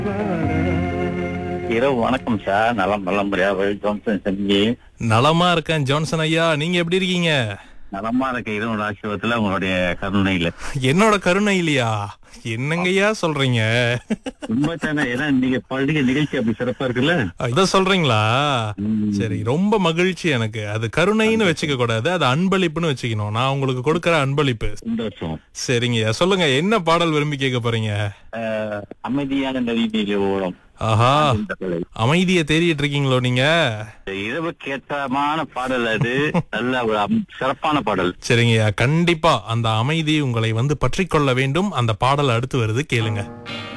இரவு வணக்கம் சார் நலம் நல்லபடியா ஜான்சன் செஞ்சு நலமா இருக்கேன் ஜான்சன் ஐயா நீங்க எப்படி இருக்கீங்க நலமா இருக்க இரவு ஆசிரியத்துல உங்களுடைய கருணையில என்னோட கருணை இல்லையா என்னங்கய்யா சொல்றீங்க ரொம்ப தானே ஏன்னா நீங்க பள்ளிக நிகழ்ச்சி அப்படி சிறப்பா இருக்குல்ல இத சொல்றீங்களா ம். சரி ரொம்ப மகிழ்ச்சி எனக்கு அது கருணைன்னு வச்சுக்க கூடாது அது அன்பளிப்புன்னு வச்சுக்கணும் நான் உங்களுக்கு கொடுக்கற அன்பளிப்பு சந்தோஷம் சரிங்கய்யா சொல்லுங்க என்ன பாடல் விரும்பி கேட்க போறீங்க அஹ், அமைதியான நதிநீர் ஓடம் ஆஹா இந்த கலை. அமைதியை தேடிட்டு இருக்கீங்களோ நீங்க இரவு கேட்டமான பாடல் அது நல்ல ஒரு அம்- சிறப்பான பாடல் சரிங்கய்யா கண்டிப்பா அந்த அமைதி உங்களை வந்து பற்றிக்கொள்ள வேண்டும் அந்த பாடல் அடுத்து வருது கேளுங்க